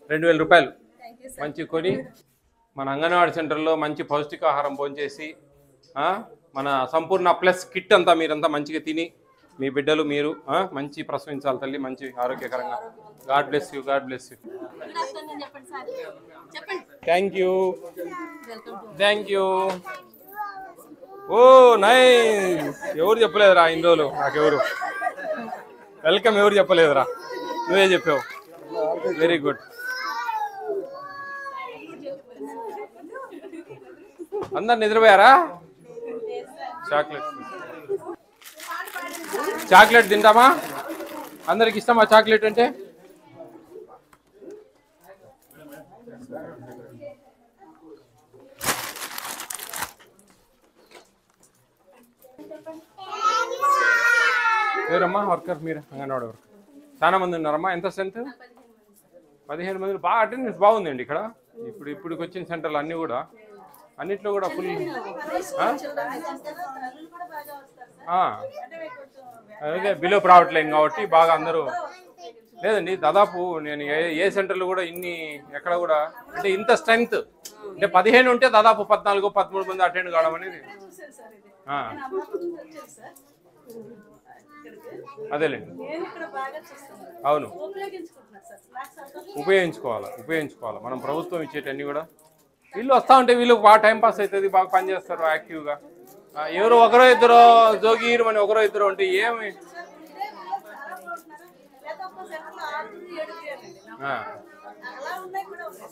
రెండు వేల రూపాయలు మంచి కొని మన అంగన్వాడీ సెంటర్లో మంచి పౌష్టికాహారం భోంచేసి ఆ, మన సంపూర్ణ ప్లస్ కిట్ అంతా మీరంతా మంచిగా తిని మీ బిడ్డలు మీరు ఆ, మంచి ప్రసవించాలి తల్లి మంచి ఆరోగ్యకరంగా God bless you God bless you good afternoon చెప్పండి సార్ చెప్పండి thank you welcome to thank you oh nice ఎవరు చెప్పలేదురా ఇన్ని రోజులు నాకెవరు వెల్కమ్ ఎవరు చెప్పలేదురా నువ్వే చెప్పావు వెరీ గుడ్ అందరు నిద్రపోయారా చాక్లెట్ చాక్లెట్ తింటామా అందరికి ఇష్టమా చాక్లెట్ అంటే ఎవరమ్మా వర్కర్ మీరు అంగన్వాడీ వర్కర్ చాలా మంది ఉన్నారమ్మా ఎంత స్ట్రెంత్ పదిహేను మంది బాగా అటెండెన్స్ బాగుందండి ఇక్కడ ఇప్పుడు ఇప్పుడు వచ్చిన సెంటర్లు అన్నీ కూడా అన్నిట్లో కూడా ఫుల్ అదే బిలో రావట్లేదు కాబట్టి బాగా అందరూ లేదండి దాదాపు నేను ఏ ఏ సెంటర్లో కూడా ఇన్ని ఎక్కడ కూడా అంటే ఇంత స్ట్రెంగ్త్ అంటే పదిహేను ఉంటే దాదాపు పద్నాలుగు పదమూడు మంది అటెండ్ కావడం అనేది ఆ, అదేలేండి నేను ఇక్కడ బాగా చూస్తాను అవును ఉపయోగించుకుంటున్నా సార్ నాకు సంతోషం ఉపయోగించుకోవాలి ఉపయోగించుకోవాలి మనం ప్రభుత్వం ఇచ్చేటన్ని కూడా వీళ్ళు వస్తా ఉంటే వీళ్ళు బాగా టైం పాస్ అవుతుంది బాగా పని చేస్తారు యాక్టివ్గా ఆ, ఎవరు ఒకరో ఇద్దరు జోగిరు అని ఒకరో ఇద్దరు ఉంటే ఏమి ఇదే వాళ్ళు చాలా బాగుంటున్నారు లేదా ఒక్క సెకండ్ ఆరు ఏడు చేయాలండి ఆ, అలా ఉన్నాయి కూడా ఉన్నాయి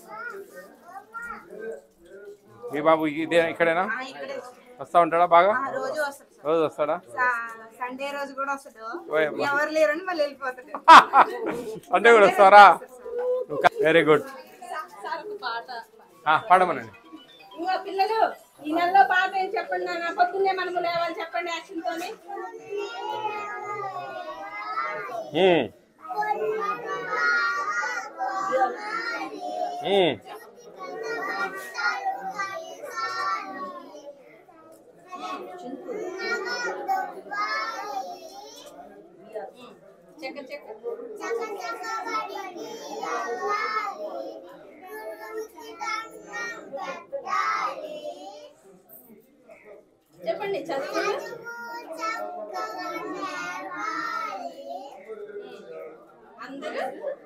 మీ బాబు ఇదే ఇక్కడేనా ఆ, ఇక్కడే వస్తా ఉంటాడా బాగా ఆ, రోజు వస్తాడు సార్ రోజు వస్తాడా సా- సండే రోజు కూడా వస్తాడు ఓయ్ అబ్బా. ఎవరు లేరని మళ్ళీ వెళ్ళిపోతాడు అంటే కూడా వస్తారా వెరీ గుడ్ సార్ ఒక పాట పాడమనండి ఇంకా పిల్లలు ఈ నెలలో పాట ఏం చెప్పండి నాన్న పొద్దున్నే మనము లేవాలి చెప్పండి యాక్షన్ తోని ఉమ్. ఉమ్. చెక్క చెక్క చెప్పండి చదువు అందరూ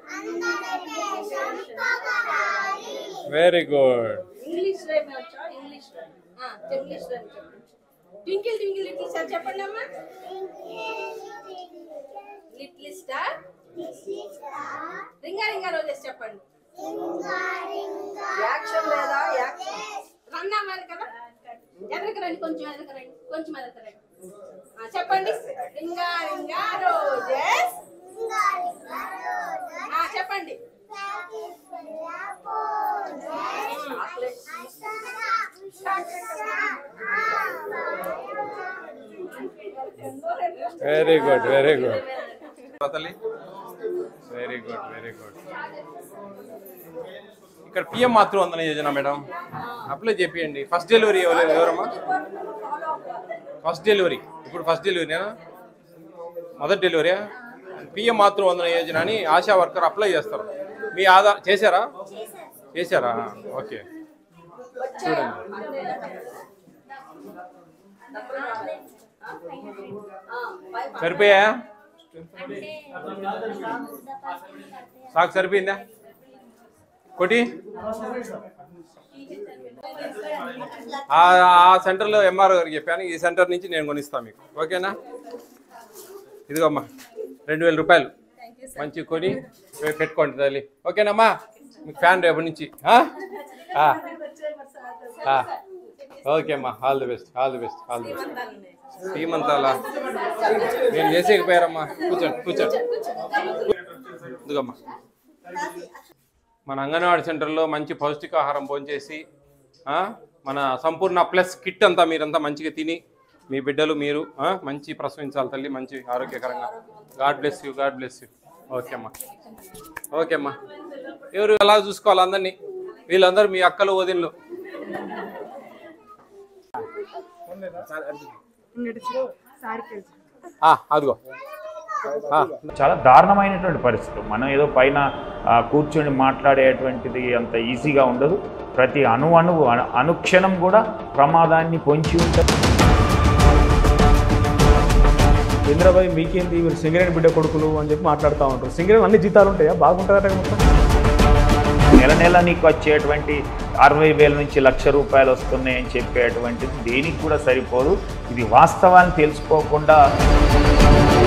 వెరీ గుడ్ ఇంగ్లీష్ రైమ్ వచ్చా ఇంగ్లీష్ రైమ్ ఆ, ఇంగ్లీష్ రైమ్ చెప్పండి ట్వింకిల్ ట్వింకిల్ లిటిల్ స్టార్ చెప్పండి అమ్మా little star ring a ring a roses చెప్పండి యాక్షన్ లేదా యాక్షన్ రన్ అవ్వాలి కదా ఎదరికి రండి కొంచెం ఎదరికి రండి కొంచెం ఎదరికి రండి ఆ, చెప్పండి రింగా రింగా రోజెస్ ఆ, చెప్పండి వెరీ గుడ్ వెరీ గుడ్ తల్లి వెరీ గుడ్ వెరీ గుడ్ ఇక్కడ PM Matruvandana Yojana madam apply చేపియండి ఫస్ట్ డెలివరీ ఎవరు ఎవరమ్మా ఫస్ట్ డెలివరీ ఇప్పుడు ఫస్ట్ డెలివరీనా మొదటి డెలివరీ పిఎం మాతృవందన యోజన అని ఆశా వర్కర్ అప్లై చేస్తారు మీ ఆధార్ చేశారా చేశారా ఓకే చూడండి సరిపోయా సాకు సరిపోయిందా కొట్టి ఆ ఆ సెంటర్లో ఎంఆర్ గారికి చెప్పాను ఈ సెంటర్ నుంచి నేను కొనిస్తాను మీకు ఓకేనా ఇదిగోమ్మా రెండు వేల రూపాయలు మంచి కొని రేపు పెట్టుకోండి తల్లి ఓకేనమ్మా మీకు ఫ్యాన్ రేపటి నుంచి ఆ? ఆ. ఆ. ఓకే అమ్మా all the best all the best all the best team అంతా అలా నేను చేసేకపోయారమ్మా కూర్చోండి కూర్చోండి ఇదిగమ్మా మన అంగన్వాడీ సెంటర్లో మంచి పౌష్టికాహారం భోంచేసి ఆ, మన సంపూర్ణ ప్లస్ కిట్ అంతా మీరంతా మంచిగా తిని మీ బిడ్డలు మీరు ఆ, మంచి ప్రసవించాలి తల్లి మంచి ఆరోగ్యకరంగా God bless you God bless you okay అమ్మా ఓకే అమ్మా ఎవరు ఎలా చూసుకోవాలి అందరినీ వీళ్ళందరూ మీ అక్కలు వదినలు సారికి ఆ, అదిగో ఆ, చాలా దారుణమైనటువంటి పరిస్థితి మనం ఏదో పైన ఆ, కూర్చొని మాట్లాడేటువంటిది అంత ఈజీగా ఉండదు ప్రతి అణు అణువు అను- అనుక్షణం కూడా ప్రమాదాన్ని పొంచి ఉంటుంది ఇంద్రబాయ్ మీకేంది మీరు సింగరేణి బిడ్డ కొడుకులు అని చెప్పి మాట్లాడుతూ ఉంటారు సింగరేణి అన్ని జీతాలు ఉంటాయా బాగుంటుందట మొత్తం నెల నెల నీకు వచ్చేటువంటి అరవై వేల నుంచి లక్ష రూపాయలు వస్తున్నాయని చెప్పేటువంటిది దేనికి కూడా సరిపోదు ఇది వాస్తవాన్ని తెలుసుకోకుండా